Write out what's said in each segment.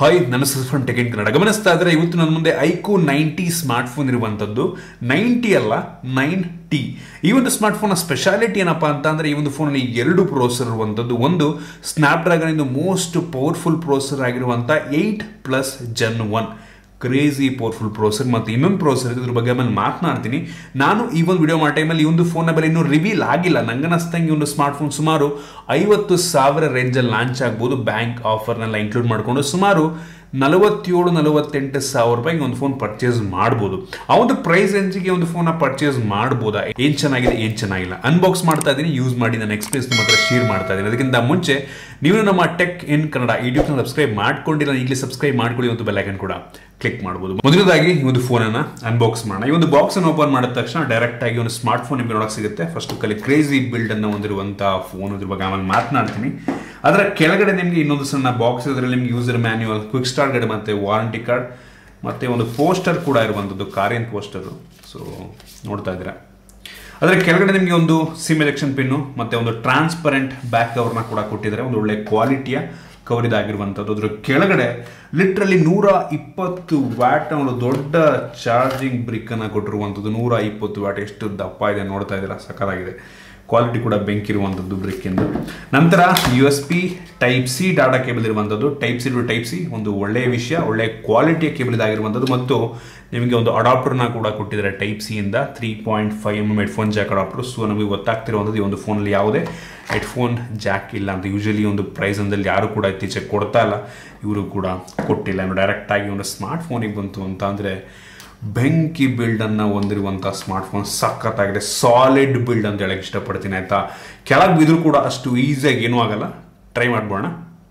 hi ನನ್ನ from tech in Kannada ಗಮನಿಸ್ತಾ ಇದ್ರೆ ಇವತ್ತು ನನ್ನ ಮುಂದೆ ಐಕೋ ನೈಂಟಿ ಸ್ಮಾರ್ಟ್ ಫೋನ್ ಇರುವಂತದ್ದು ನೈಂಟಿ ಅಲ್ಲ ನೈನ್ ಟಿ ಈ ಒಂದು ಸ್ಮಾರ್ಟ್ ಫೋನ್ ಸ್ಪೆಷಾಲಿಟಿ ಏನಪ್ಪಾ ಅಂತ ಅಂದ್ರೆ ಈ ಒಂದು ಫೋನಲ್ಲಿ ಎರಡು ಪ್ರೋಸೆಸರ್ ಇರುವಂತದ್ದು ಒಂದು ಸ್ನ್ಯಾಪ್ ಡ್ರ್ಯಾಗನ್ ಇಂದು ಮೋಸ್ಟ್ ಪವರ್ಫುಲ್ ಪ್ರೋಸೆಸರ್ ಆಗಿರುವಂತ eight plus gen one crazy powerful processor ಮತ್ತು ಇನ್ನೊಂದು ಪ್ರೋಸೆಸರ್ ಇದ್ರ ಬಗ್ಗೆ ಆಮೇಲೆ ಮಾತನಾಡ್ತೀನಿ ನಾನು ಈ ಒಂದು ವಿಡಿಯೋ ಮಾಡೋ ಟೈಮಲ್ಲಿ ಈ ಒಂದು ಫೋನ್ನ ಬೆಲೆ ಇನ್ನೂ ರಿವೀಲ್ ಆಗಿಲ್ಲ ನಂಗನಸ್ತಂಗೆ ಈ ಒಂದು ಸ್ಮಾರ್ಟ್ ಫೋನ್ ಸುಮಾರು ಐವತ್ತು ಸಾವಿರ ರೇಂಜಲ್ಲಿ ಲಾಂಚ್ ಆಗ್ಬೋದು ಬ್ಯಾಂಕ್ ಆಫರ್ನೆಲ್ಲ ಇನ್ಕ್ಲೂಡ್ ಮಾಡಿಕೊಂಡು ಸುಮಾರು ನಲವತ್ತೇಳು ನಲವತ್ತೆಂಟು ಸಾವಿರ ರೂಪಾಯಿಗೆ ಒಂದು ಫೋನ್ ಪರ್ಚೇಸ್ ಮಾಡ್ಬೋದು ಆ ಒಂದು ಪ್ರೈಸ್ ರೇಂಜಿಗೆ ಒಂದು ಫೋನ್ ಪರ್ಚೇಸ್ ಮಾಡ್ಬೋದಾ ಏನ್ ಚೆನ್ನಾಗಿದೆ ಏನ್ ಚೆನ್ನಾಗಿಲ್ಲ ಅನ್ಬಾಕ್ಸ್ ಮಾಡ್ತಾ ಇದ್ದೀನಿ ಯೂಸ್ ಮಾಡಿ ನನ್ನ ಎಕ್ಸ್ಪೀರಿಯನ್ಸ್ ನಿಮ್ಮ ಹತ್ರ ಶೇರ್ ಮಾಡ್ತಾ ಇದ್ದೀನಿ ಅದಕ್ಕಿಂತ ಮುಂಚೆ ನೀವು ನಮ್ಮ ಟೆಕ್ ಇನ್ ಕನ್ನಡ ಯೂಟ್ಯೂಬ್ನ ಸಬ್ಸ್ಕ್ರೈಬ್ ಮಾಡ್ಕೊಂಡಿಲ್ಲ ಈಗಲೇ ಸಬ್ಸ್ಕ್ರೈಬ್ ಮಾಡ್ಕೊಳ್ಳಿ ಒಂದು ಬೆಲ್ಲೈಕನ್ ಕೂಡ ಕ್ಲಿಕ್ ಮಾಡ್ಬೋದು ಮೊದಲದಾಗಿ ಈ ಒಂದು ಫೋನನ್ನ ಅನ್ಬಾಕ್ಸ್ ಮಾಡೋಣ ಈ ಒಂದು ಬಾಕ್ಸ್ ಅನ್ನು ಓಪನ್ ಮಾಡಿದ ತಕ್ಷಣ ಡೈರೆಕ್ಟ್ ಆಗಿ ಒಂದು ಸ್ಮಾರ್ಟ್ ಫೋನ್ ನಿಮಗೆ ನೋಡಕ್ ಸಿಗುತ್ತೆ ಫಸ್ಟ್ ಕಲಿ ಕ್ರೇಜಿ ಬಿಲ್ಡ್ ಅನ್ನು ಹೊಂದಿರುವಂತಹ ಫೋನ್ ಇದ್ರ ಬಗ್ಗೆ ಆಮೇಲೆ ಮಾತನಾಡ್ತೀನಿ ಅದರ ಕೆಳಗಡೆ ನಿಮಗೆ ಇನ್ನೊಂದು ಸಣ್ಣ ಬಾಕ್ಸ್ ಇದರಲ್ಲಿ ನಿಮ್ಗೆ user manual quick start guide ಮತ್ತೆ ವಾರಂಟಿ ಕಾರ್ಡ್ ಮತ್ತೆ ಒಂದು ಪೋಸ್ಟರ್ ಕೂಡ ಇರುವಂಥದ್ದು ಕಾರಿಯನ್ ಪೋಸ್ಟರ್ ಸೊ ನೋಡ್ತಾ ಇದ್ದೀರಾ ಅದರ ಕೆಳಗಡೆ ನಿಮಗೆ ಒಂದು ಸಿಮ್ ಎಲೆಕ್ಷನ್ ಪಿನ್ನು ಮತ್ತೆ ಒಂದು ಟ್ರಾನ್ಸ್ಪರೆಂಟ್ ಬ್ಯಾಕ್ ಕವರ್ನ ಕೂಡ ಕೊಟ್ಟಿದ್ದಾರೆ ಒಂದು ಒಳ್ಳೆ ಕ್ವಾಲಿಟಿಯ ಕವರ್ ಇದಾಗಿರುವಂಥದ್ದು ಅದ್ರ ಕೆಳಗಡೆ ಲಿಟ್ರಲಿ ನೂರ ಇಪ್ಪತ್ತು ವ್ಯಾಟ್ ಒಂದು ದೊಡ್ಡ ಚಾರ್ಜಿಂಗ್ ಬ್ರಿಕ್ ಅನ್ನ ಕೊಟ್ಟಿರುವಂಥದ್ದು ನೂರ ಇಪ್ಪತ್ತು ವ್ಯಾಟ್ ಎಷ್ಟು ದಪ್ಪ ಇದೆ ನೋಡ್ತಾ ಇದ್ದೀರಾ ಸಕ್ಕತ್ತಾಗಿದೆ ಕ್ವಾಲಿಟಿ ಕೂಡ ಬೆಂಕಿರುವಂಥದ್ದು ಬ್ರಿಕ್ಕಿಂದ ನಂತರ U S B type C data cable ಇರುವಂಥದ್ದು type C to type C ಒಂದು ಒಳ್ಳೆಯ ವಿಷಯ ಒಳ್ಳೆಯ ಕ್ವಾಲಿಟಿಯ ಕೇಬಲ್ ಇದಾಗಿರುವಂಥದ್ದು ಮತ್ತು ನಿಮಗೆ ಒಂದು ಅಡಾಪ್ಟರ್ನ ಕೂಡ ಕೊಟ್ಟಿದ್ದಾರೆ ಟೈಪ್ ಸಿ ಇಂದ three point five M M headphone jack adapter so ನಮಗೆ ಗೊತ್ತಾಗ್ತಿರುವಂಥದ್ದು ಈ ಒಂದು ಫೋನಲ್ಲಿ ಯಾವುದೇ ಹೆಡ್ಫೋನ್ ಜಾಕ್ ಇಲ್ಲ ಅಂತ ಯೂಶಲಿ ಒಂದು ಪ್ರೈಸ್ ಅಂದಲ್ಲಿ ಯಾರು ಕೂಡ ಇತ್ತೀಚೆಗೆ ಕೊಡ್ತಾ ಇಲ್ಲ ಇವರು ಕೂಡ ಕೊಟ್ಟಿಲ್ಲ ಡೈರೆಕ್ಟ್ ಆಗಿ ಒಂದು ಸ್ಮಾರ್ಟ್ ಫೋನಿಗೆ ಬಂತು ಅಂತ ಅಂದರೆ ಬೆಂಕಿ ಬಿಲ್ಡ್ ಅನ್ನ ಹೊಂದಿರುವಂಥ ಸ್ಮಾರ್ಟ್ ಫೋನ್ ಸಖತ್ತಾಗಿದೆ ಸಾಲಿಡ್ ಬಿಲ್ಡ್ ಅಂತ ಹೇಳಕ್ ಇಷ್ಟಪಡ್ತೀನಿ ಆಯ್ತಾ ಕೆಳಗೆ ಬಿದ್ರು ಕೂಡ ಅಷ್ಟು ಈಸಿಯಾಗಿ ಏನೂ ಆಗಲ್ಲ ಟ್ರೈ ಮಾಡ್ಬೋಣ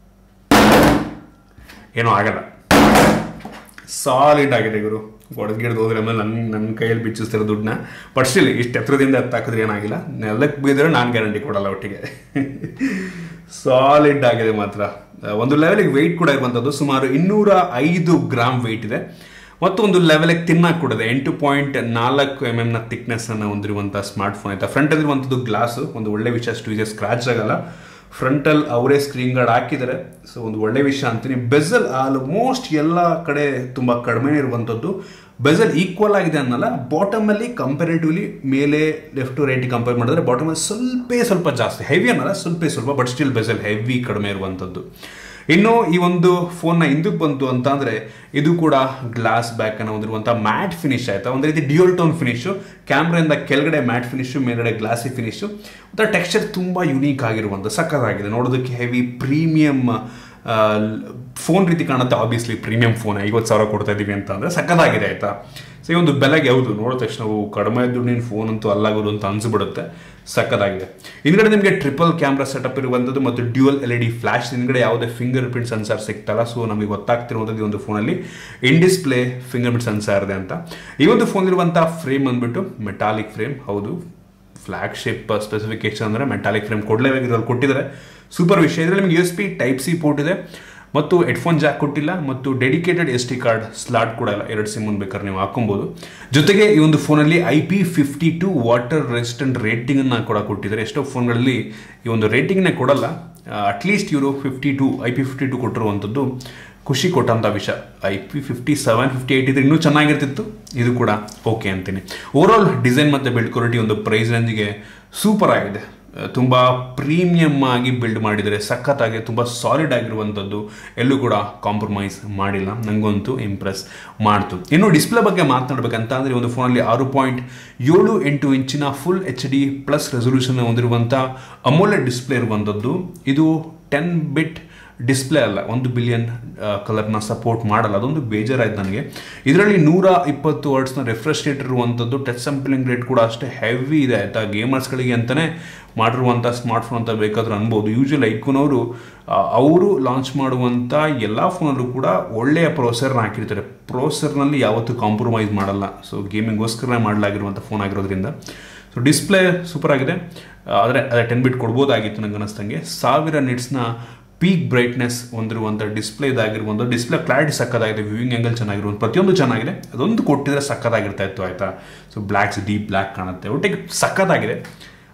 ಏನೂ ಆಗಲ್ಲ ಸಾಲಿಡ್ ಆಗಿದೆ ಗುರು ಒಡೆದ್ಗಿಡ್ದು ಹೋದ್ರೆ ಆಮೇಲೆ ನನ್ನ ನನ್ನ ಕೈಯಲ್ಲಿ ಬಿಚ್ಚಿಸ್ತಿರೋ ದುಡ್ಡನ್ನ ಬಟ್ ಸ್ಟಿಲ್ ಇಷ್ಟು ಎತ್ತರದಿಂದ ಎತ್ತಾಕಿದ್ರೆ ಏನಾಗಿಲ್ಲ ನೆಲಕ್ಕೆ ಬಿದ್ದರೆ ನಾನು ಗ್ಯಾರಂಟಿ ಕೊಡಲ್ಲ ಒಟ್ಟಿಗೆ ಸಾಲಿಡ್ ಆಗಿದೆ ಮಾತ್ರ ಒಂದು ಲೆವೆಲಿಗೆ ವೆಯ್ಟ್ ಕೂಡ ಇರುವಂಥದ್ದು ಸುಮಾರು ಇನ್ನೂರ ಐದು ಗ್ರಾಮ್ ವೆಯ್ಟ್ ಇದೆ ಮತ್ತು ಒಂದು ಲೆವೆಲಿಗೆ ತಿನ್ನಕ್ಕೆ ಕೊಡದೆ ಎಂಟು ಪಾಯಿಂಟ್ ನಾಲ್ಕು ಎಮ್ ಎಮ್ನ ಥಿಕ್ನೆಸ್ ಅನ್ನು ಹೊಂದಿರುವಂಥ ಸ್ಮಾರ್ಟ್ ಫೋನ್ ಆಯ್ತಾ ಫ್ರಂಟಲ್ಲಿ ಇರುವಂಥದ್ದು ಗ್ಲಾಸು ಒಂದು ಒಳ್ಳೆ ವಿಷಯ ಅಷ್ಟು ಈಸಿಯಾಗಿ ಸ್ಕ್ರಾಚ್ ಆಗಲ್ಲ ಫ್ರಂಟಲ್ ಅವರೇ ಸ್ಕ್ರೀನ್ ಗಾರ್ಡ್ ಹಾಕಿದ್ದಾರೆ ಸೊ ಒಂದು ಒಳ್ಳೆ ವಿಷಯ ಅಂತೀನಿ ಬೆಸಲ್ ಆಲ್ಮೋಸ್ಟ್ ಎಲ್ಲ ಕಡೆ ತುಂಬ ಕಡಿಮೆ ಇರುವಂಥದ್ದು ಬೆಸಲ್ ಈಕ್ವಲ್ ಆಗಿದೆ ಅನ್ನಲ್ಲ ಬಾಟಮಲ್ಲಿ ಕಂಪೇರೇಟಿವ್ಲಿ ಮೇಲೆ ಲೆಫ್ಟ್ ಟು ರೈಟ್ ಕಂಪೇರ್ ಮಾಡಿದ್ರೆ ಬಾಟಮಲ್ಲಿ ಸ್ವಲ್ಪ ಸ್ವಲ್ಪ ಜಾಸ್ತಿ ಹೆವಿ ಅನ್ನಲ್ಲ ಸ್ವಲ್ಪ ಸ್ವಲ್ಪ ಬಟ್ ಸ್ಟಿಲ್ ಬೆಸಲ್ ಹೆವಿ ಕಡಿಮೆ ಇರುವಂಥದ್ದು ಇನ್ನು ಈ ಒಂದು ಫೋನ್ನ ಹಿಂದಕ್ಕೆ ಬಂತು ಅಂತ ಅಂದ್ರೆ ಇದು ಕೂಡ ಗ್ಲಾಸ್ ಬ್ಯಾಕ್ ಅನ್ನು ಹೊಂದಿರುವಂಥ ಮ್ಯಾಟ್ ಫಿನಿಶ್ ಆಯ್ತಾ ಒಂದು ರೀತಿ ಡ್ಯೂಯಲ್ ಟೋನ್ ಫಿನಿಶು ಕ್ಯಾಮ್ರಾಯಿಂದ ಕೆಳಗಡೆ ಮ್ಯಾಟ್ ಫಿನಿಶು ಮೇಲ್ಗಡೆ ಗ್ಲಾಸಿ ಫಿನಿಶು ಮತ್ತು ಟೆಕ್ಸ್ಚರ್ ತುಂಬ ಯುನೀಕ್ ಆಗಿರುವಂಥ ಸಕ್ಕತ್ತಾಗಿದೆ ನೋಡೋದಕ್ಕೆ ಹೆವಿ ಪ್ರೀಮಿಯಂ ಫೋನ್ ರೀತಿ ಕಾಣುತ್ತೆ ಆಬ್ವಿಯಸ್ಲಿ ಪ್ರೀಮಿಯಂ ಫೋನ್ ಐವತ್ತು ಸಾವಿರ ಕೊಡ್ತಾ ಇದೀವಿ ಅಂತ ಅಂದರೆ ಸಕ್ಕತ್ತಾಗಿದೆ ಆಯ್ತಾ ಸೊ ಈ ಒಂದು ಬೆಲೆಗೆ ಯಾವುದು ನೋಡಿದ ತಕ್ಷಣ ನಾವು ಕಡಿಮೆ ದುಡ್ಡಿನ ಫೋನ್ ಅಂತೂ ಅಲ್ಲಾಗೋದು ಅಂತ ಅನ್ಸ್ಬಿಡುತ್ತೆ ಸಕ್ಕತ್ತಾಗಿದೆ ಹಿಂದ್ಗಡೆ ನಿಮಗೆ ಟ್ರಿಪಲ್ ಕ್ಯಾಮ್ರಾ ಸೆಟಪ್ ಇರುವಂಥದ್ದು ಮತ್ತು dual L E D flash ಹಿಂದ್ಗಡೆ ಯಾವುದೇ ಫಿಂಗರ್ ಪ್ರಿಂಟ್ ಸೆನ್ಸಾರ್ ಸಿಗ್ತಲ್ಲ ಸೊ ನಮಗೆ ಗೊತ್ತಾಗ್ತಿರುವಂಥದ್ದು ಈ ಒಂದು ಫೋನಲ್ಲಿ in display finger print sensor ಇದೆ ಅಂತ ಈ ಒಂದು ಫೋನ್ ಇರುವಂಥ ಫ್ರೇಮ್ ಅಂದ್ಬಿಟ್ಟು ಮೆಟಾಲಿಕ್ ಫ್ರೇಮ್ ಹೌದು ಫ್ಲಾಗ್ಶಿಪ್ ಸ್ಪೆಸಿಫಿಕೇಶನ್ ಅಂದರೆ ಮೆಟಾಲಿಕ್ ಫ್ರೇಮ್ ಕೊಡಲೇಬೇಕು ಇದ್ರಲ್ಲಿ ಕೊಟ್ಟಿದ್ದಾರೆ ಸೂಪರ್ ವಿಷಯ ಇದರಲ್ಲಿ ನಿಮಗೆ U S B type C port ಇದೆ ಮತ್ತು ಹೆಡ್ಫೋನ್ ಜಾಕ್ ಕೊಟ್ಟಿಲ್ಲ ಮತ್ತು dedicated S D card slot ಕೂಡ ಇಲ್ಲ ಎರಡು ಸಿಮ್ ಬೇಕಾದ್ರೆ ನೀವು ಹಾಕೊಬೋದು ಜೊತೆಗೆ ಈ ಒಂದು ಫೋನಲ್ಲಿ I P fifty two water resistant ರೇಟಿಂಗನ್ನು ಕೂಡ ಕೊಟ್ಟಿದ್ದಾರೆ ಎಷ್ಟೋ ಫೋನ್ಗಳಲ್ಲಿ ಈ ಒಂದು ರೇಟಿಂಗ್ನೇ ಕೊಡಲ್ಲ ಅಟ್ಲೀಸ್ಟ್ ಇವರು fifty two I P fifty two ಕೊಟ್ಟಿರುವಂಥದ್ದು ಖುಷಿ ಕೊಟ್ಟಂಥ ವಿಷಯ I P fifty seven fifty eight ಇದ್ರೆ ಇನ್ನೂ ಚೆನ್ನಾಗಿರ್ತಿತ್ತು ಇದು ಕೂಡ ಓಕೆ ಅಂತೀನಿ ಓವರ್ ಆಲ್ ಡಿಸೈನ್ ಮತ್ತು ಬಿಲ್ಡ್ ಕ್ವಾಲಿಟಿ ಒಂದು ಪ್ರೈಸ್ ರೇಂಜಿಗೆ ಸೂಪರ್ ಆಗಿದೆ ತುಂಬ ಪ್ರೀಮಿಯಮ್ ಆಗಿ ಬಿಲ್ಡ್ ಮಾಡಿದರೆ ಸಖತ್ತಾಗಿ ತುಂಬ ಸಾಲಿಡ್ ಆಗಿರುವಂಥದ್ದು ಎಲ್ಲೂ ಕೂಡ ಕಾಂಪ್ರಮೈಸ್ ಮಾಡಿಲ್ಲ ನನಗಂತೂ ಇಂಪ್ರೆಸ್ ಮಾಡ್ತು ಇನ್ನು ಡಿಸ್ಪ್ಲೇ ಬಗ್ಗೆ ಮಾತನಾಡಬೇಕಂತ ಅಂದರೆ ಒಂದು ಫೋನಲ್ಲಿ ಆರು ಪಾಯಿಂಟ್ ಏಳು ಎಂಟು ಇಂಚಿನ full H D plus resolution ಹೊಂದಿರುವಂಥ ಅಮೋಲೆಡ್ ಡಿಸ್ಪ್ಲೇ ಇರುವಂಥದ್ದು ಇದು ಟೆನ್ ಬಿಟ್ ಡಿಸ್ಪ್ಲೇ ಅಲ್ಲ ಒಂದು ಬಿಲಿಯನ್ ಕಲರ್ನ ಸಪೋರ್ಟ್ ಮಾಡಲ್ಲ ಅದೊಂದು ಬೇಜಾರಾಯ್ತು ನನಗೆ ಇದರಲ್ಲಿ ನೂರ ಇಪ್ಪತ್ತು ವರ್ಡ್ಸ್ನ ರೆಫ್ರೆಶ್ ರೇಟ್ ಇರುವಂಥದ್ದು ಟಚ್ ಸ್ಯಾಂಪಲಿಂಗ್ ರೇಟ್ ಕೂಡ ಅಷ್ಟೇ ಹೆವಿ ಇದೆ ಆಯಿತಾ ಗೇಮರ್ಸ್ಗಳಿಗೆ ಅಂತಲೇ ಮಾಡಿರುವಂಥ ಸ್ಮಾರ್ಟ್ಫೋನ್ ಅಂತ ಬೇಕಾದ್ರೂ ಅನ್ಬೋದು ಯೂಶಲಿ ಐಕೋನವರು ಅವರು ಲಾಂಚ್ ಮಾಡುವಂಥ ಎಲ್ಲ ಫೋನಲ್ಲೂ ಕೂಡ ಒಳ್ಳೆಯ ಪ್ರೊಸೆಸರ್ನ ಹಾಕಿರ್ತಾರೆ ಪ್ರೊಸೆಸರ್ನಲ್ಲಿ ಯಾವತ್ತೂ ಕಾಂಪ್ರಮೈಸ್ ಮಾಡಲ್ಲ ಸೊ ಗೇಮಿಂಗೋಸ್ಕರ ಮಾಡಲಾಗಿರುವಂಥ ಫೋನ್ ಆಗಿರೋದ್ರಿಂದ ಸೊ ಡಿಸ್ಪ್ಲೇ ಸೂಪರ್ ಆಗಿದೆ ಆದರೆ ಅದೇ ಟೆನ್ ಬಿಟ್ ಕೊಡ್ಬೋದಾಗಿತ್ತು ನಂಗೆ ಅನ್ನಿಸ್ತಂಗೆ ಸಾವಿರ ನಿಟ್ಸ್ನ ಪೀಕ್ ಬ್ರೈಟ್ನೆಸ್ ಹೊಂದಿರುವಂಥ ಡಿಸ್ಪ್ಲೇ ಇದಾಗಿರುವಂಥ ಡಿಸ್ಪ್ಲೇ ಕ್ಲಾರಿಟಿ ಸಕ್ಕತ್ತಾಗಿದೆ ವ್ಯೂವಿಂಗ್ ಆ್ಯಂಗಲ್ ಚೆನ್ನಾಗಿರುವಂಥ ಪ್ರತಿಯೊಂದು ಚೆನ್ನಾಗಿದೆ ಅದೊಂದು ಕೊಟ್ಟಿದ್ರೆ ಸಕ್ಕತ್ತಾಗಿರ್ತಾ ಇತ್ತು ಆಯಿತಾ ಸೊ ಬ್ಲ್ಯಾಕ್ಸ್ ಡೀಪ್ ಬ್ಲ್ಯಾಕ್ ಕಾಣುತ್ತೆ ಒಟ್ಟಿಗೆ ಸಕ್ಕತ್ತಾಗಿದೆ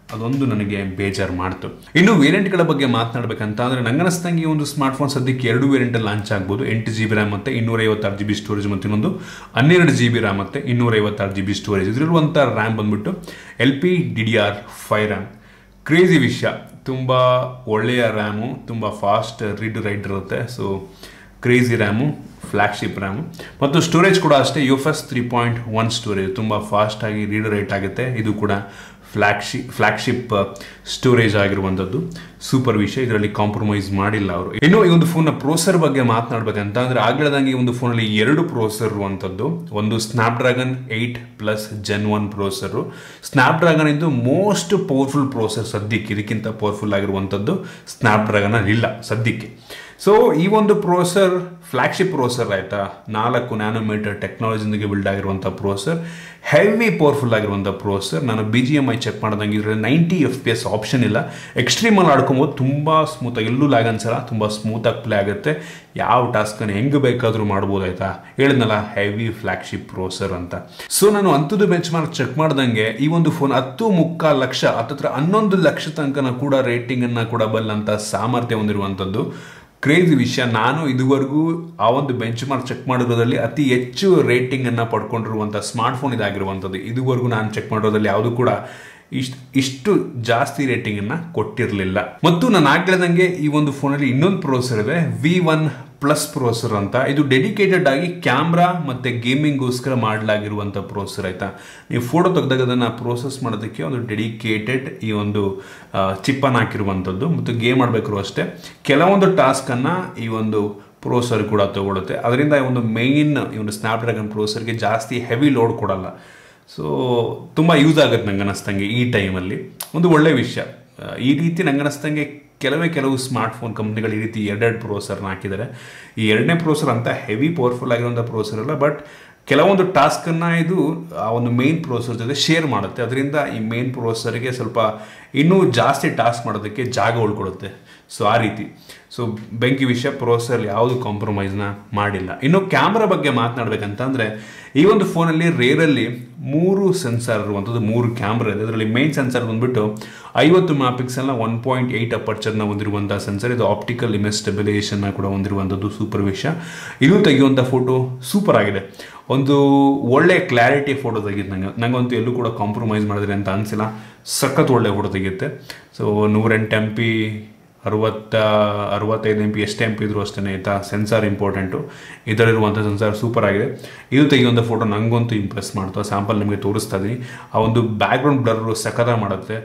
ಅದೊಂದು ನನಗೆ ಬೇಜಾರು ಮಾಡ್ತು ಇನ್ನು ವೇರಿಯಂಟ್ಗಳ ಬಗ್ಗೆ ಮಾತನಾಡಬೇಕಂತ ಅಂದ್ರೆ ನಂಗನಿಸ್ದಂಗೆ ಈ ಒಂದು ಸ್ಮಾರ್ಟ್ ಫೋನ್ ಸದ್ಯಕ್ಕೆ ಎರಡು ವೇರಿಯಂಟ್ ಲಾಂಚ್ ಆಗ್ಬೋದು ಎಂಟು ಜಿ ಬಿ ರ್ಯಾಮ್ ಮತ್ತೆ ಇನ್ನೂರ ಐವತ್ತಾರು ಜಿ ಬಿ ಸ್ಟೋರೇಜ್ ಮತ್ತು ಇನ್ನೊಂದು ಹನ್ನೆರಡು ಜಿ ಬಿ ರ್ಯಾಮ್ ಮತ್ತೆ ಇನ್ನೂರ ಐವತ್ತಾರು ಜಿ ಬಿ ಸ್ಟೋರೇಜ್ ಇದರಲ್ಲಿರುವಂಥ ರ್ಯಾಮ್ ಬಂದ್ಬಿಟ್ಟು L P D D R five RAM crazy ವಿಷಯ ತುಂಬ ಒಳ್ಳೆಯ ರ್ಯಾಮು ತುಂಬ ಫಾಸ್ಟ್ ರೀಡ್ ರೈಟ್ ಇರುತ್ತೆ so crazy RAM flagship RAM ಮತ್ತು ಸ್ಟೋರೇಜ್ ಕೂಡ ಅಷ್ಟೇ U F S three point one storage ತುಂಬ ಫಾಸ್ಟಾಗಿ ರೀಡ್ ರೈಟ್ ಆಗುತ್ತೆ ಇದು ಕೂಡ ಫ್ಲ್ಯಾಗ್ಶಿ ಫ್ಲ್ಯಾಗ್ಶಿಪ್ ಸ್ಟೋರೇಜ್ ಆಗಿರುವಂಥದ್ದು ಸೂಪರ್ ವಿಷಯ ಇದರಲ್ಲಿ ಕಾಂಪ್ರಮೈಸ್ ಮಾಡಿಲ್ಲ ಅವರು ಇನ್ನು ಈ ಒಂದು ಫೋನ್ನ ಪ್ರೋಸರ್ ಬಗ್ಗೆ ಮಾತನಾಡ್ಬೇಕಂತ ಅಂದ್ರೆ ಆಗ್ಲದಂಗೆ ಈ ಒಂದು ಫೋನಲ್ಲಿ ಎರಡು ಪ್ರೋಸರ್ ಇರುವಂಥದ್ದು ಒಂದು Snapdragon eight plus gen one processor Snapdragon ಇದು ಮೋಸ್ಟ್ ಪವರ್ಫುಲ್ ಪ್ರೋಸರ್ ಸದ್ಯಕ್ಕೆ ಇದಕ್ಕಿಂತ ಪವರ್ಫುಲ್ ಆಗಿರುವಂಥದ್ದು ಸ್ನ್ಯಾಪ್ ಡ್ರ್ಯಾಗನ್ ಇಲ್ಲ ಸದ್ಯಕ್ಕೆ ಸೊ ಈ ಒಂದು ಪ್ರೋಸರ್ ಫ್ಲಾಗ್ಶಿಪ್ ಪ್ರೋಸರ್ ಆಯ್ತಾ ನಾಲ್ಕು ನ್ಯಾನೋಮೀಟರ್ ಟೆಕ್ನಾಲಜಿಯೊಂದಿಗೆ ಬಿಲ್ಡ್ ಆಗಿರುವಂಥ ಪ್ರೋಸರ್ ಹೆವಿ ಪವರ್ಫುಲ್ ಆಗಿರುವಂಥ ಪ್ರೋಸರ್ ನಾನು B G M I check ಮಾಡಿದಂಗೆ ಇದರಲ್ಲಿ ninety F P S option ಇಲ್ಲ ಎಕ್ಸ್ಟ್ರೀಮಲ್ಲಿ ಆಡ್ಕೊಬೋದು ತುಂಬ ಸ್ಮೂತಾಗಿ ಎಲ್ಲೂ ಲ್ಯಾಗ್ ಅನ್ಸಲ್ಲ ತುಂಬ ಸ್ಮೂತಾಗಿ ಪ್ಲೇ ಆಗುತ್ತೆ ಯಾವ ಟಾಸ್ಕನ್ನು ಹೆಂಗೆ ಬೇಕಾದರೂ ಮಾಡ್ಬೋದು ಆಯ್ತಾ ಹೇಳಿದ್ನಲ್ಲ ಹೆವಿ ಫ್ಲಾಗ್ಶಿಪ್ ಪ್ರೋಸರ್ ಅಂತ ಸೊ ನಾನು ಅಂಥದ್ದು ಬೆಂಚ್ ಮಾರ್ಕ್ ಚೆಕ್ ಮಾಡ್ದಂಗೆ ಈ ಒಂದು ಫೋನ್ ಹತ್ತು ಮುಕ್ಕಾಲು ಲಕ್ಷ ಹತ್ತತ್ರ ಹನ್ನೊಂದು ಲಕ್ಷ ತನಕನ ಕೂಡ ರೇಟಿಂಗನ್ನು ಕೂಡ ಬಲ್ಲಂಥ ಸಾಮರ್ಥ್ಯ ಹೊಂದಿರುವಂಥದ್ದು ಕ್ರೇಜಿ ವಿಷಯ ನಾನು ಇದುವರೆಗೂ ಆ ಒಂದು ಬೆಂಚ್ ಮಾರ್ಕ್ ಚೆಕ್ ಮಾಡಿರೋದ್ರಲ್ಲಿ ಅತಿ ಹೆಚ್ಚು ರೇಟಿಂಗ್ ಅನ್ನ ಪಡ್ಕೊಂಡಿರುವಂಥ ಸ್ಮಾರ್ಟ್ ಫೋನ್ ಇದಾಗಿರುವಂಥದ್ದು ಇದುವರೆಗೂ ನಾನು ಚೆಕ್ ಮಾಡಿರೋದ್ರಲ್ಲಿ ಯಾವುದು ಕೂಡ ಇಷ್ಟು ಇಷ್ಟು ಜಾಸ್ತಿ ರೇಟಿಂಗ್ ಅನ್ನ ಕೊಟ್ಟಿರಲಿಲ್ಲ ಮತ್ತು ನಾನು ಆಗ್ಲದಂಗೆ ಈ ಒಂದು ಫೋನಲ್ಲಿ ಇನ್ನೊಂದು ಪ್ರೋಸರ್ ಇದೆ ವಿ ಒನ್ ಪ್ಲಸ್ ಪ್ರೋಸರ್ ಅಂತ ಇದು ಡೆಡಿಕೇಟೆಡ್ ಆಗಿ ಕ್ಯಾಮ್ರಾ ಮತ್ತೆ ಗೇಮಿಂಗ್ಗೋಸ್ಕರ ಮಾಡಲಾಗಿರುವಂಥ ಪ್ರೋಸರ್ ಆಯ್ತಾ ನೀವು ಫೋಟೋ ತೆಗೆದಾಗ ಅದನ್ನು ಪ್ರೋಸೆಸ್ ಮಾಡೋದಕ್ಕೆ ಒಂದು ಡೆಡಿಕೇಟೆಡ್ ಈ ಒಂದು ಚಿಪ್ಪನ್ನು ಹಾಕಿರುವಂಥದ್ದು ಮತ್ತು ಗೇಮ್ ಆಡಬೇಕಾದ್ರು ಅಷ್ಟೇ ಕೆಲವೊಂದು ಟಾಸ್ಕನ್ನು ಈ ಒಂದು ಪ್ರೋಸರ್ ಕೂಡ ತಗೊಳುತ್ತೆ ಅದರಿಂದ ಈ ಒಂದು ಮೇಯ್ನ್ ಈ ಒಂದು ಸ್ನ್ಯಾಪ್ ಡ್ರ್ಯಾಗನ್ ಪ್ರೋಸರ್ಗೆ ಜಾಸ್ತಿ ಹೆವಿ ಲೋಡ್ ಕೊಡಲ್ಲ ಸೊ ತುಂಬ ಯೂಸ್ ಆಗುತ್ತೆ ನಂಗೆ ಅನ್ನಿಸ್ತಂಗೆ ಈ ಟೈಮಲ್ಲಿ ಒಂದು ಒಳ್ಳೆಯ ವಿಷಯ ಈ ರೀತಿ ನಂಗೆ ಅನ್ನಿಸ್ತಂಗೆ ಕೆಲವೇ ಕೆಲವು ಸ್ಮಾರ್ಟ್ ಫೋನ್ ಕಂಪ್ನಿಗಳು ಈ ರೀತಿ ಎರಡೆರಡು ಪ್ರೋಸರ್ನ ಹಾಕಿದ್ದಾರೆ ಈ ಎರಡನೇ ಪ್ರೋಸರ್ ಅಂತ ಹೆವಿ ಪವರ್ಫುಲ್ ಆಗಿರುವಂಥ ಪ್ರೋಸರ್ ಅಲ್ಲ ಬಟ್ ಕೆಲವೊಂದು ಟಾಸ್ಕನ್ನು ಇದು ಆ ಒಂದು ಮೇನ್ ಪ್ರೋಸರ್ ಜೊತೆ ಶೇರ್ ಮಾಡುತ್ತೆ ಅದರಿಂದ ಈ ಮೇನ್ ಪ್ರೋಸರ್ಗೆ ಸ್ವಲ್ಪ ಇನ್ನೂ ಜಾಸ್ತಿ ಟಾಸ್ಕ್ ಮಾಡೋದಕ್ಕೆ ಜಾಗ ಉಳ್ಕೊಳುತ್ತೆ ಸೊ ಆ ರೀತಿ ಸೊ ಬೆಂಕಿ ವಿಷಯ ಪ್ರೋಸರ್ ಯಾವುದು ಕಾಂಪ್ರಮೈಸ್ನ ಮಾಡಿಲ್ಲ ಇನ್ನು ಕ್ಯಾಮ್ರಾ ಬಗ್ಗೆ ಮಾತನಾಡ್ಬೇಕಂತಂದ್ರೆ ಈ ಒಂದು ಫೋನಲ್ಲಿ ರೇರಲ್ಲಿ ಮೂರು ಸೆನ್ಸಾರ್ ಇರುವಂಥದ್ದು ಮೂರು ಕ್ಯಾಮ್ರಾ ಇದೆ ಅದರಲ್ಲಿ ಮೇನ್ ಸೆನ್ಸಾರ್ ಬಂದ್ಬಿಟ್ಟು ಐವತ್ತು ಮ್ಯಾಪಿಕ್ಸೆಲ್ನ ಒನ್ ಪಾಯಿಂಟ್ ಏಯ್ಟ್ ಅಪರ್ಚರ್ನ ಹೊಂದಿರುವಂಥ ಸೆನ್ಸರ್ ಇದು ಆಪ್ಟಿಕಲ್ ಇಮೇಜ್ ಸ್ಟೆಬಿಲೈಸೇಷನ್ನ ಕೂಡ ಹೊಂದಿರುವಂಥದ್ದು ಸೂಪರ್ ವಿಷಯ ಇದು ತೆಗೆಯುವಂಥ ಫೋಟೋ ಸೂಪರ್ ಆಗಿದೆ ಒಂದು ಒಳ್ಳೆ ಕ್ಲಾರಿಟಿ ಫೋಟೋ ತೆಗಿಯುತ್ತೆ ನಂಗೆ ನಂಗಂತೂ ಎಲ್ಲೂ ಕೂಡ ಕಾಂಪ್ರಮೈಸ್ ಮಾಡಿದ್ರೆ ಅಂತ ಅನಿಸಿಲ್ಲ ಸಖತ್ ಒಳ್ಳೆ ಫೋಟೋ ತೆಗೆಯುತ್ತೆ ಸೊ ನೂರೆಂಟು ಎಮ್ ಪಿ ಅರವತ್ತ ಅರವತ್ತೈದು ಎಂ ಪಿ ಎಷ್ಟು ಎಂ ಪಿ ಇದ್ರು ಅಷ್ಟೇ ಆಯಿತಾ ಸೆನ್ಸಾರ್ ಇಂಪಾರ್ಟೆಂಟು ಇದರಲ್ಲಿರುವಂಥ ಸೆನ್ಸಾರ್ ಸೂಪರ್ ಆಗಿದೆ ಇದು ತೆಗೆಯುವಂಥ ಫೋಟೋ ನನಗಂತೂ ಇಂಪ್ರೆಸ್ ಮಾಡ್ತು ಸ್ಯಾಂಪಲ್ ನಿಮಗೆ ತೋರಿಸ್ತಾ ಇದ್ದೀನಿ ಆ ಒಂದು ಬ್ಯಾಕ್ಗ್ರೌಂಡ್ ಬ್ಲರ್ ಸಖತ ಮಾಡುತ್ತೆ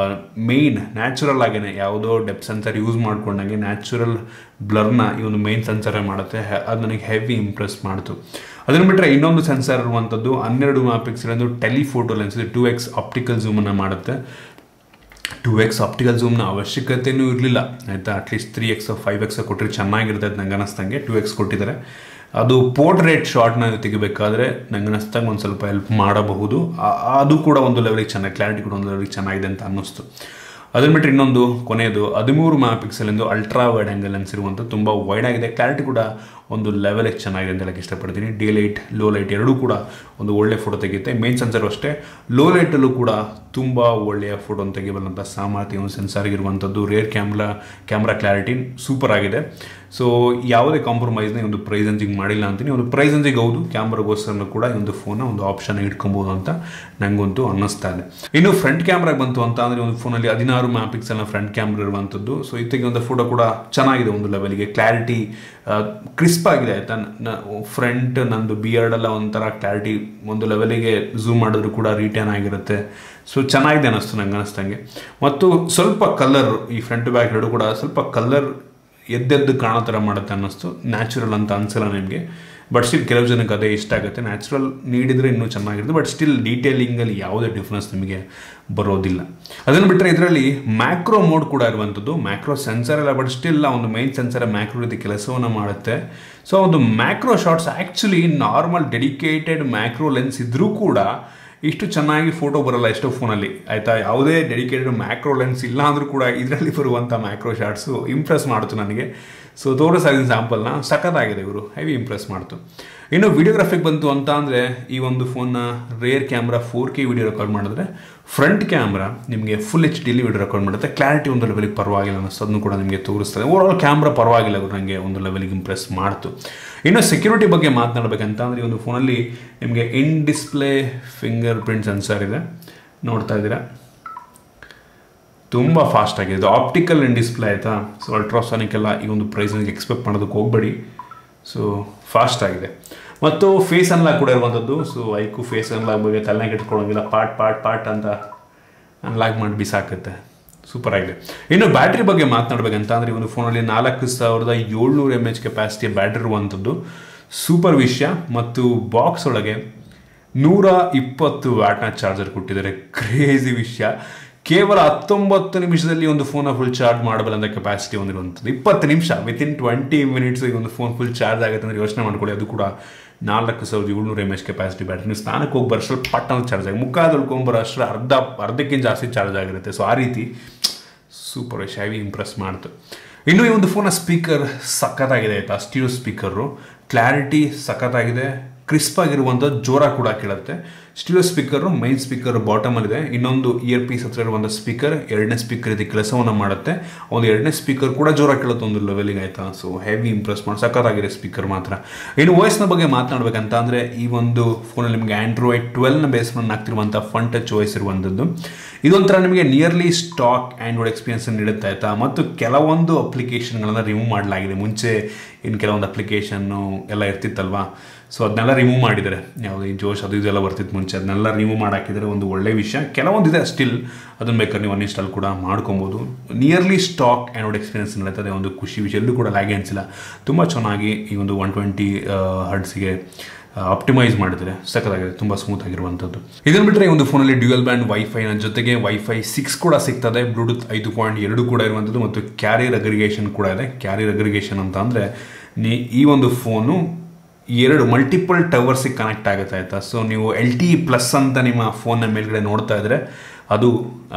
ಮೇಯ್ನ್ ನ್ಯಾಚುರಲ್ ಆಗೇನೆ ಯಾವುದೋ ಡೆಪ್ ಸೆನ್ಸರ್ ಯೂಸ್ ಮಾಡ್ಕೊಂಡಂಗೆ ನ್ಯಾಚುರಲ್ ಬ್ಲರ್ನ ಈ ಒಂದು ಮೇನ್ ಸೆನ್ಸರೇ ಮಾಡುತ್ತೆ ಅದು ನನಗೆ ಹೆವಿ ಇಂಪ್ರೆಸ್ ಮಾಡ್ತು ಅದನ್ನು ಬಿಟ್ಟರೆ ಇನ್ನೊಂದು ಸೆನ್ಸರ್ ಇರುವಂಥದ್ದು ಹನ್ನೆರಡು ಮ್ಯಾಪಿಕ್ಸೆಲ್ ಒಂದು telephoto lens two X optical ಝೂಮನ್ನು ಮಾಡುತ್ತೆ ಟೂ ಎಕ್ಸ್ ಆಪ್ಟಿಕಲ್ ಝೂಮ್ನ ಅವಶ್ಯಕತೆಯೂ ಇರಲಿಲ್ಲ ಆಯಿತಾ at least three X five X ಕೊಟ್ಟರೆ ಚೆನ್ನಾಗಿರ್ತದೆ ನಂಗೆ ಅನ್ನಿಸ್ತಂಗೆ ಟೂ ಎಕ್ಸ್ ಕೊಟ್ಟಿದ್ದಾರೆ ಅದು ಪೋರ್ಟ್ರೇಟ್ ಶಾರ್ಟ್ನ ತೆಗಿಬೇಕಾದ್ರೆ ನಂಗೆ ಅನ್ನಿಸ್ತಂಗೆ ಒಂದು ಸ್ವಲ್ಪ ಹೆಲ್ಪ್ ಮಾಡಬಹುದು ಅದು ಕೂಡ ಒಂದು ಲೆವೆಲಿಗೆ ಚೆನ್ನಾಗಿ ಕ್ಲಾರಿಟಿ ಕೂಡ ಒಂದು ಲೆವೆಲಿಗೆ ಚೆನ್ನಾಗಿದೆ ಅಂತ ಅನ್ನಿಸ್ತು ಅದನ್ನ ಬಿಟ್ಟರೆ ಇನ್ನೊಂದು ಕೊನೆಯದು ಹದಿಮೂರು ಮೆಗಾ ಪಿಕ್ಸೆಲ್ ಎಂದು ಅಲ್ಟ್ರಾ ವೈಡ್ ಆ್ಯಂಗಲ್ ಅನಿಸಿರುವಂಥ ತುಂಬ ವೈಡ್ ಆಗಿದೆ ಕ್ಲಾರಿಟಿ ಕೂಡ ಒಂದು ಲೆವೆಲಿಗೆ ಚೆನ್ನಾಗಿದೆ ಅಂತ ಹೇಳಕ್ಕೆ ಇಷ್ಟಪಡ್ತೀನಿ ಡೇ ಲೈಟ್ ಲೋ ಲೈಟ್ ಎರಡೂ ಕೂಡ ಒಂದು ಒಳ್ಳೆ ಫೋಟೋ ತೆಗೆಯುತ್ತೆ ಮೇನ್ ಸೆನ್ಸರ್ ಅಷ್ಟೇ ಲೋ ಲೈಟಲ್ಲೂ ಕೂಡ ತುಂಬ ಒಳ್ಳೆಯ ಫೋಟೋನ ತೆಗಿಬಲ್ಲಂಥ ಸಾಮರ್ಥ್ಯ ಒಂದು ಸೆನ್ಸಾರ್ಗಿರುವಂಥದ್ದು rear camera camera clarity super ಆಗಿದೆ ಸೊ ಯಾವುದೇ ಕಾಂಪ್ರಮೈಸ್ನ ಒಂದು ಪ್ರೈಸ್ ಅಂಜಿಗೆ ಮಾಡಿಲ್ಲ ಅಂತೀನಿ ಒಂದು ಪ್ರೈಸ್ ಅಂಜಿಗೆ ಹೌದು ಕ್ಯಾಮ್ರಾಗೋಸ್ಕರ ಕೂಡ ಈ ಒಂದು ಫೋನ್ನ ಒಂದು ಆಪ್ಷನ್ ಇಟ್ಕೊಬೋದು ಅಂತ ನನಗಂತೂ ಅನ್ನಿಸ್ತಾ ಇದೆ ಇನ್ನು ಫ್ರಂಟ್ ಕ್ಯಾಮ್ರಾಗೆ ಬಂತು ಅಂತ ಅಂದರೆ ಒಂದು ಫೋನಲ್ಲಿ ಹದಿನಾರು ಮ್ಯಾಪಿಕ್ಸೆಲ್ನ ಫ್ರಂಟ್ ಕ್ಯಾಮ್ರಾ ಇರುವಂಥದ್ದು ಸೊ ಇತ್ತಿಗೆ ಒಂದು ಫೋಟೋ ಕೂಡ ಚೆನ್ನಾಗಿದೆ ಒಂದು ಲೆವೆಲ್ಗೆ ಕ್ಲಾರಿಟಿ ಕ್ರಿಸ್ಪ್ ಆಗಿದೆ ಆಯ್ತಾ ಫ್ರಂಟ್ ನಂದು ಬಿಯರ್ಡ್ ಎಲ್ಲ ಒಂಥರ ಕ್ಲಾರಿಟಿ ಒಂದು ಲೆವೆಲಿಗೆ ಝೂಮ್ ಮಾಡಿದ್ರು ಕೂಡ ರಿಟರ್ನ್ ಆಗಿರುತ್ತೆ ಸೊ ಚೆನ್ನಾಗಿದೆ ಅನ್ನಿಸ್ತು ನಂಗೆ ಅನ್ನಿಸ್ತಂಗೆ ಮತ್ತು ಸ್ವಲ್ಪ ಕಲರ್ ಈ ಫ್ರಂಟ್ ಬ್ಯಾಕ್ ಎರಡು ಕೂಡ ಸ್ವಲ್ಪ ಕಲರ್ ಎದ್ದೆದ್ದು ಕಾಣೋ ಥರ ಮಾಡುತ್ತೆ ಅನ್ನಿಸ್ತು ನ್ಯಾಚುರಲ್ ಅಂತ ಅನ್ಸಲ್ಲ ನಿಮಗೆ ಬಟ್ ಸ್ಟಿಲ್ ಕೆಲವು ಜನಕ್ಕೆ ಅದೇ ಇಷ್ಟ ಆಗುತ್ತೆ ನ್ಯಾಚುರಲ್ ನೀಡಿದರೆ ಇನ್ನೂ ಚೆನ್ನಾಗಿರುತ್ತೆ ಬಟ್ ಸ್ಟಿಲ್ ಡೀಟೇಲಿಂಗಲ್ಲಿ ಯಾವುದೇ ಡಿಫ್ರೆನ್ಸ್ ನಿಮಗೆ ಬರೋದಿಲ್ಲ ಅದನ್ನು ಬಿಟ್ಟರೆ ಇದರಲ್ಲಿ ಮ್ಯಾಕ್ರೋ ಮೋಡ್ ಕೂಡ ಇರುವಂಥದ್ದು ಮ್ಯಾಕ್ರೋ ಸೆನ್ಸರ್ ಎಲ್ಲ ಬಟ್ ಸ್ಟಿಲ್ ಒಂದು ಮೈನ್ ಸೆನ್ಸರ್ ಮ್ಯಾಕ್ರೋ ರೀತಿ ಕೆಲಸವನ್ನು ಮಾಡುತ್ತೆ ಸೊ ಒಂದು macro shots actually normal dedicated macro lens ಇದ್ರೂ ಕೂಡ ಇಷ್ಟು ಚೆನ್ನಾಗಿ ಫೋಟೋ ಬರಲ್ಲ ಎಷ್ಟೋ ಫೋನಲ್ಲಿ ಆಯಿತಾ ಯಾವುದೇ ಡೆಡಿಕೇಟೆಡ್ ಮ್ಯಾಕ್ರೋ ಲೆನ್ಸ್ ಇಲ್ಲ ಅಂದರೂ ಕೂಡ ಇದರಲ್ಲಿ ಬರುವಂಥ ಮ್ಯಾಕ್ರೋ ಶಾಟ್ಸು ಇಂಪ್ರೆಸ್ ಮಾಡ್ತು ನನಗೆ ಸೊ ತೋರಿಸಾಗಿನ ಸ್ಯಾಂಪಲ್ನ ಸಖತ್ತಾಗಿದೆ ಇವರು ಹೆವಿ ಇಂಪ್ರೆಸ್ ಮಾಡ್ತು ಇನ್ನು ವಿಡಿಯೋಗ್ರಫಿಗೆ ಬಂತು ಅಂತ ಅಂದರೆ ಈ ಒಂದು ಫೋನ್ನ rear camera four K video record ಮಾಡಿದ್ರೆ ಫ್ರಂಟ್ ಕ್ಯಾಮ್ರಾ ನಿಮಗೆ ಫುಲ್ ಎಚ್ ಡಿಲಿ ವಿಡಿಯೋ ರೆಕಾರ್ಡ್ ಮಾಡುತ್ತೆ ಕ್ಲಾರಿಟಿ ಒಂದು ಲೆವೆಲಿಗೆ ಪರವಾಗಿಲ್ಲ ಅನ್ನಿಸೋದನ್ನು ಕೂಡ ನಿಮಗೆ ತೋರಿಸ್ತದೆ ಓವರ್ ಕ್ಯಾಮ್ರಾ ಪರವಾಗಿಲ್ಲ ಅವರು ನನಗೆ ಒಂದು ಲೆವೆಲಿಗೆ ಇಂಪ್ರೆಸ್ ಮಾಡ್ತು ಇನ್ನು ಸೆಕ್ಯೂರಿಟಿ ಬಗ್ಗೆ ಮಾತನಾಡಬೇಕಂತ ಅಂದರೆ ಈ ಒಂದು ಫೋನಲ್ಲಿ ನಿಮಗೆ in display finger fingerprint sensor ಇದೆ ನೋಡ್ತಾ ಇದ್ದೀರಾ ತುಂಬ ಫಾಸ್ಟ್ ಆಗಿದೆ ಇದು ಆಪ್ಟಿಕಲ್ ಇನ್ ಡಿಸ್ಪ್ಲೇ ಆಯಿತಾ ಸೊ ಅಲ್ಟ್ರಾಸಾನಿಕ್ ಎಲ್ಲ ಈ ಒಂದು ಪ್ರೈಸ್ನಿಗೆ ಎಕ್ಸ್ಪೆಕ್ಟ್ ಮಾಡೋದಕ್ಕೆ ಹೋಗಬೇಡಿ ಸೊ ಫಾಸ್ಟ್ ಆಗಿದೆ ಮತ್ತು ಫೇಸ್ ಅನ್ಲಾಕ್ ಕೂಡ ಇರುವಂಥದ್ದು ಸೊ ಐಕು ಫೇಸ್ ಅನ್ಲಾಕ್ ಬಗ್ಗೆ ತಲೆಗೆ ಇಟ್ಕೊಳ್ಳೋಂಗಿಲ್ಲ ಪಾರ್ಟ್ ಪಾರ್ಟ್ ಪಾರ್ಟ್ ಅಂತ ಅನ್ಲಾಕ್ ಮಾಡಿ ಬಿಸಾಕುತ್ತೆ ಸೂಪರ್ ಆಗಿದೆ ಇನ್ನು ಬ್ಯಾಟ್ರಿ ಬಗ್ಗೆ ಮಾತನಾಡಬೇಕಂತ ಅಂದರೆ ಒಂದು ಫೋನಲ್ಲಿ ನಾಲ್ಕು ಸಾವಿರದ ಏಳ್ನೂರು ಎಮ್ ಎಚ್ ಕೆಪಾಸಿಟಿಯ ಬ್ಯಾಟ್ರಿ ಇರುವಂಥದ್ದು ಸೂಪರ್ ವಿಷಯ ಮತ್ತು ಬಾಕ್ಸ್ ಒಳಗೆ ನೂರ ಇಪ್ಪತ್ತು ವ್ಯಾಟ್ನ ಚಾರ್ಜರ್ ಕೊಟ್ಟಿದ್ದಾರೆ ಕ್ರೇಜಿ ವಿಷಯ ಕೇವಲ ಹತ್ತೊಂಬತ್ತು ನಿಮಿಷದಲ್ಲಿ ಒಂದು ಫೋನ ಫುಲ್ ಚಾರ್ಜ್ ಮಾಡಬಲ್ಲಂತ ಕೆಪಾಸಿಟಿ ಹೊಂದಿರುವಂಥದ್ದು ಇಪ್ಪತ್ತು ನಿಮಿಷ ವಿತಿನ್ ಟ್ವೆಂಟಿ ಮಿನಿಟ್ಸ್ ಈ ಒಂದು ಫೋನ್ ಫುಲ್ ಚಾರ್ಜ್ ಆಗುತ್ತೆ ಅಂದರೆ ಯೋಚನೆ ಮಾಡ್ಕೊಳ್ಳಿ ಅದು ಕೂಡ ನಾಲ್ಕು ಸಾವಿರದ ಏಳ್ನೂರು ಎಮ್ ಎಚ್ ಕೆಪಾಸಿಟಿ ಬ್ಯಾಟ್ರಿ ನೀವು ಸ್ನಾನಕ್ಕೆ ಹೋಗಿ ಬರೋಷ್ಟ್ರಲ್ಲಿ ಪಟ್ ಅಂತ ಚಾರ್ಜ್ ಆಗಿ ಮುಖ ತೊಳ್ಕೊಂಬರೋ ಅಷ್ಟರ ಅರ್ಧ ಅರ್ಧಕ್ಕಿಂತ ಜಾಸ್ತಿ ಚಾರ್ಜ್ ಆಗಿರುತ್ತೆ ಸೊ ಆ ರೀತಿ ಸೂಪರ್ ಹೆವಿ ಇಂಪ್ರೆಸ್ ಮಾಡ್ತು ಇನ್ನು ಈ ಒಂದು ಫೋನ ಸ್ಪೀಕರ್ ಸಖತ್ತಾಗಿದೆ ಆಯಿತಾ ಸ್ಟೀರಿಯೋ ಸ್ಪೀಕರು ಕ್ಲಾರಿಟಿ ಸಖತ್ತಾಗಿದೆ ಕ್ರಿಸ್ಪ್ ಆಗಿರುವಂಥ ಜೋರ ಕೂಡ ಕೇಳುತ್ತೆ ಸ್ಟೀರಿಯೋ ಸ್ಪೀಕರು ಮೈನ್ ಸ್ಪೀಕರ್ ಬಾಟಮಲ್ಲಿದೆ ಇನ್ನೊಂದು ಇಯರ್ ಪೀಸ್ ಹತ್ರ ಇರುವಂಥ ಸ್ಪೀಕರ್ ಎರಡನೇ ಸ್ಪೀಕರ್ ಇದು ಕೆಲಸವನ್ನು ಮಾಡುತ್ತೆ ಒಂದು ಎರಡನೇ ಸ್ಪೀಕರ್ ಕೂಡ ಜೋರ ಕೇಳುತ್ತೆ ಒಂದು ಲೆವೆಲಿಗೆ ಆಯಿತಾ ಸೊ ಹೆವಿ ಇಂಪ್ರೆಸ್ ಮಾಡಿ ಸಖತ್ತಾಗಿದೆ ಸ್ಪೀಕರ್ ಮಾತ್ರ ಇನ್ನು ವಾಯ್ಸ್ನ ಬಗ್ಗೆ ಮಾತನಾಡಬೇಕಂತ ಅಂದರೆ ಈ ಒಂದು ಫೋನಲ್ಲಿ ನಿಮಗೆ ಆ್ಯಂಡ್ರಾಯ್ಡ್ ಟ್ವೆಲ್ನ ಬೇಸ್ ಮಾಡಿ ಆಗ್ತಿರುವಂಥ ಫನ್ ಟಚ್ ವಾಯ್ಸ್ ಇರುವಂಥದ್ದು ಇದೊಂಥರ ನಿಮಗೆ ನಿಯರ್ಲಿ ಸ್ಟಾಕ್ ಆ್ಯಂಡ್ರಾಯ್ಡ್ ಎಕ್ಸ್ಪೀರಿಯನ್ಸ್ ನೀಡುತ್ತೆ ಆಯಿತಾ ಮತ್ತು ಕೆಲವೊಂದು ಅಪ್ಲಿಕೇಶನ್ಗಳನ್ನು ರಿಮೂವ್ ಮಾಡಲಾಗಿದೆ ಮುಂಚೆ ಇನ್ನು ಕೆಲವೊಂದು ಅಪ್ಲಿಕೇಶನ್ನು ಎಲ್ಲ ಇರ್ತಿತ್ತಲ್ವಾ ಸೊ ಅದನ್ನೆಲ್ಲ ರಿಮೂವ್ ಮಾಡಿದ್ದಾರೆ ಯಾವುದೇ ಜೋಶ್ ಅದು ಇದೆಲ್ಲ ಬರ್ತಿತ್ತು ಮುಂಚೆ ಅದನ್ನೆಲ್ಲ ರಿಮೂವ್ ಮಾಡಿ ಹಾಕಿದರೆ ಒಂದು ಒಳ್ಳೆ ವಿಷಯ ಕೆಲವೊಂದಿದೆ ಸ್ಟಿಲ್ ಅದನ್ನ ಬೇಕಾದ್ರೆ ನೀವು ಅನ್ಇನ್ಸ್ಟಾಲ್ ಕೂಡ ಮಾಡ್ಕೊಬೋದು ನಿಯರ್ಲಿ ಸ್ಟಾಕ್ ಆ್ಯಂಡ್ ಎಕ್ಸ್ಪೀರಿಯನ್ಸ್ ನಡೀತದೆ ಒಂದು ಖುಷಿ ವಿಷಯ ಎಲ್ಲೂ ಕೂಡ ಲ್ಯಾಗೆ ಅನಿಸಿಲ್ಲ ತುಂಬ ಚೆನ್ನಾಗಿ ಈ ಒಂದು ಒನ್ ಟ್ವೆಂಟಿ ಹರ್ಡ್ಸ್ಗೆ ಆಪ್ಟಿಮೈಸ್ ಮಾಡಿದರೆ ಸಖತ್ತಾಗಿದೆ ತುಂಬ ಸ್ಮೂತ್ ಆಗಿರುವಂಥದ್ದು ಇದನ್ನು ಬಿಟ್ಟರೆ ಈ ಒಂದು ಫೋನಲ್ಲಿ ಡ್ಯೂಯಲ್ ಬ್ಯಾಂಡ್ ವೈಫೈನ ಜೊತೆಗೆ ವೈಫೈ ಸಿಕ್ಸ್ ಕೂಡ ಸಿಗ್ತದೆ ಬ್ಲೂಟೂತ್ ಐದು ಪಾಯಿಂಟ್ ಎರಡು ಕೂಡ ಇರುವಂಥದ್ದು ಮತ್ತು ಕ್ಯಾರಿಯರ್ ಅಗ್ರಿಗೇಷನ್ ಕೂಡ ಇದೆ ಕ್ಯಾರಿಯರ್ ಅಗ್ರಿಗೇಷನ್ ಅಂತ ಅಂದರೆ ನೀ ಈ ಒಂದು ಫೋನು ಎರಡು ಮಲ್ಟಿಪಲ್ ಟವರ್ಸಿಗೆ ಕನೆಕ್ಟ್ ಆಗುತ್ತೆ ಆಯಿತಾ ಸೊ ನೀವು ಎಲ್ ಟಿ ಪ್ಲಸ್ ಅಂತ ನಿಮ್ಮ ಫೋನ್ನ ಮೇಲ್ಗಡೆ ನೋಡ್ತಾ ಇದ್ರೆ ಅದು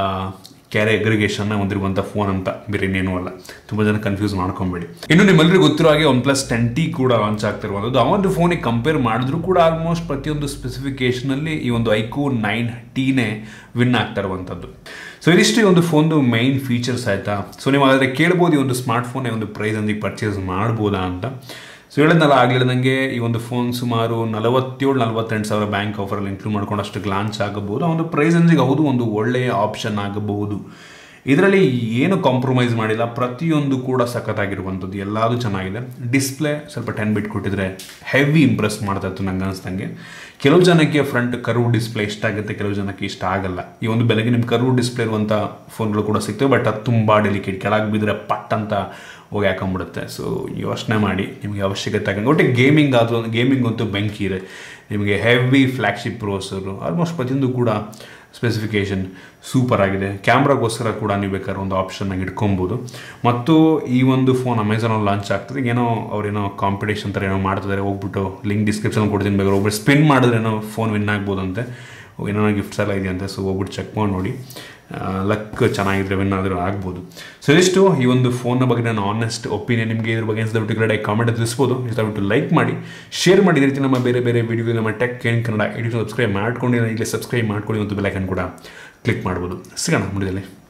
ಕ್ಯಾರೆ ಅಗ್ರಿಗೇಷನ್ನ ಹೊಂದಿರುವಂಥ ಫೋನ್ ಅಂತ ಬೇರೆ ಇನ್ನೇನೂ ಅಲ್ಲ ತುಂಬ ಜನ ಕನ್ಫ್ಯೂಸ್ ಮಾಡ್ಕೊಬೇಡಿ ಇನ್ನು ನಿಮ್ಮೆಲ್ಲರಿಗೂ ಗೊತ್ತಿರೋ ಹಾಗೆ ಒನ್ ಪ್ಲಸ್ ಟೆನ್ ಟಿ ಕೂಡ ಲಾಂಚ್ ಆಗ್ತಿರುವಂಥದ್ದು ಆ ಒಂದು ಫೋನಿಗೆ ಕಂಪೇರ್ ಮಾಡಿದ್ರು ಕೂಡ ಆಲ್ಮೋಸ್ಟ್ ಪ್ರತಿಯೊಂದು ಸ್ಪೆಸಿಫಿಕೇಷನಲ್ಲಿ ಈ ಒಂದು ಐಕೂ ನೈನ್ ಟೀನೇ ವಿನ್ ಆಗ್ತಾ ಇರುವಂಥದ್ದು ಸೊ ಇದಿಷ್ಟು ಈ ಒಂದು ಫೋನ್ದು ಮೈನ್ ಫೀಚರ್ಸ್ ಆಯಿತಾ ಸೊ ನೀವು ಹಾಗಾದರೆ ಕೇಳ್ಬೋದು ಈ ಒಂದು ಸ್ಮಾರ್ಟ್ ಫೋನ್ ಒಂದು ಪ್ರೈಸ್ ಅಂದಿಗೆ ಪರ್ಚೇಸ್ ಮಾಡ್ಬೋದಾ ಅಂತ ಸೊ ಹೇಳಿದ್ನಲ್ಲ ಆಗಲಿಲ್ಲದಂಗೆ ಈ ಒಂದು ಫೋನ್ ಸುಮಾರು ನಲವತ್ತೇಳು ನಲವತ್ತೆಂಟು ಸಾವಿರ ಬ್ಯಾಂಕ್ ಆಫರಲ್ಲಿ ಇನ್ಕ್ಲೂಡ್ ಮಾಡ್ಕೊಂಡು ಅಷ್ಟು ಲಾಂಚ್ ಆಗಬಹುದು ಆ ಒಂದು ಪ್ರೈಸ್ ಅಂಜಿಗೆ ಹೌದು ಒಂದು ಒಳ್ಳೆಯ ಆಪ್ಷನ್ ಆಗಬಹುದು ಇದರಲ್ಲಿ ಏನು ಕಾಂಪ್ರಮೈಸ್ ಮಾಡಿಲ್ಲ ಪ್ರತಿಯೊಂದು ಕೂಡ ಸಖತ್ತಾಗಿರುವಂಥದ್ದು ಎಲ್ಲದೂ ಚೆನ್ನಾಗಿದೆ ಡಿಸ್ಪ್ಲೇ ಸ್ವಲ್ಪ ಟೆನ್ ಬಿಟ್ ಕೊಟ್ಟಿದ್ರೆ ಹೆವಿ ಇಂಪ್ರೆಸ್ ಮಾಡ್ತಾ ಇತ್ತು ನಂಗೆ ಅನಿಸ್ದಂಗೆ ಕೆಲವು ಜನಕ್ಕೆ ಫ್ರಂಟ್ ಕರ್ವ್ ಡಿಸ್ಪ್ಲೇ ಇಷ್ಟ ಆಗುತ್ತೆ ಕೆಲವು ಜನಕ್ಕೆ ಇಷ್ಟ ಆಗಲ್ಲ ಈ ಒಂದು ಬೆಲೆಗೆ ನಿಮ್ಮ ಕರ್ವ್ ಡಿಸ್ಪ್ಲೇ ಇರುವಂಥ ಫೋನ್ಗಳು ಕೂಡ ಸಿಗ್ತವೆ ಬಟ್ ಅದು ತುಂಬ ಡೆಲಿಕೇಟ್ ಕೆಳಗೆ ಬಿದ್ದರೆ ಪಟ್ ಅಂತ ಹೋಗಿ ಹಾಕೊಂಡ್ಬಿಡುತ್ತೆ ಸೊ ಯೋಚನೆ ಮಾಡಿ ನಿಮಗೆ ಅವಶ್ಯಕತೆ ಆಗಂಗೆ ಒಟ್ಟಿಗೆ ಗೇಮಿಂಗ್ ಅದು ಗೇಮಿಂಗ್ ಅಂತೂ ಬೆಂಕಿ ಇದೆ ನಿಮಗೆ ಹೆವಿ ಫ್ಲ್ಯಾಗ್ಶಿಪ್ ಪ್ರೋಸರು ಆಲ್ಮೋಸ್ಟ್ ಪ್ರತಿಯೊಂದು ಕೂಡ ಸ್ಪೆಸಿಫಿಕೇಷನ್ ಸೂಪರ್ ಆಗಿದೆ ಕ್ಯಾಮ್ರಾಗೋಸ್ಕರ ಕೂಡ ನೀವು ಬೇಕಾದ್ರೆ ಒಂದು ಆಪ್ಷನ್ನಾಗಿ ಇಟ್ಕೊಬೋದು ಮತ್ತು ಈ ಒಂದು ಫೋನ್ ಅಮೆಝಾನಲ್ಲಿ ಲಾಂಚ್ ಆಗ್ತದೆ ಏನೋ ಅವ್ರೇನೋ ಕಾಂಪಿಟೇಷನ್ ಥರ ಏನೋ ಮಾಡ್ತಿದ್ದಾರೆ ಹೋಗ್ಬಿಟ್ಟು ಲಿಂಕ್ ಡಿಸ್ಕ್ರಿಪ್ಷನ್ ಕೊಡ್ತೀನಿ ಬೇಕಾದ್ರೆ ಹೋಗ್ಬಿಟ್ಟು ಸ್ಪಿನ್ ಮಾಡಿದ್ರೆ ಏನೋ ಫೋನ್ ವಿನ್ ಆಗ್ಬೋದಂತೆ ಏನೋ ಗಿಫ್ಟ್ಸ್ ಎಲ್ಲ ಇದೆಯಂತೆ ಸೊ ಹೋಗ್ಬಿಟ್ಟು ಚೆಕ್ ಮಾಡಿ ನೋಡಿ ಲಕ್ ಚೆನ್ನಾಗಿದ್ರೆ ವಿನ್ ಆದರೂ ಆಗ್ಬೋದು ಸೊ ಇಷ್ಟು ಈ ಒಂದು ಫೋನ್ನ ಬಗ್ಗೆ ನಾನು ಆನೆಸ್ಟ್ ಒಪಿನಿಯನ್ ನಿಮಗೆ ಇದ್ರ ಬಗ್ಗೆ ಅನ್ಸಿದ್ರೆ ಕೆಳಗಡೆ ಕಾಮೆಂಟ್ ತಿಳಿಸ್ಬೋದು ಇಷ್ಟಬಿಟ್ಟು ಲೈಕ್ ಮಾಡಿ ಶೇರ್ ಮಾಡಿ ಇದೇ ರೀತಿ ನಮ್ಮ ಬೇರೆ ಬೇರೆ ವಿಡಿಯೋ ನಮ್ಮ ಟೆಕ್ ಕೇನ್ ಕನ್ನಡ ಎಡಿಟ್ ಸಬ್ಸ್ಕ್ರೈಬ್ ಮಾಡ್ಕೊಂಡು ಈಗಲೇ ಸಬ್ಸ್ಕ್ರೈಬ್ ಮಾಡ್ಕೊಳ್ಳಿ ಮತ್ತು ಬೆಲೈಕನ್ ಕೂಡ ಕ್ಲಿಕ್ ಮಾಡ್ಬೋದು ಸಿಗೋಣ ಮುಂದೆ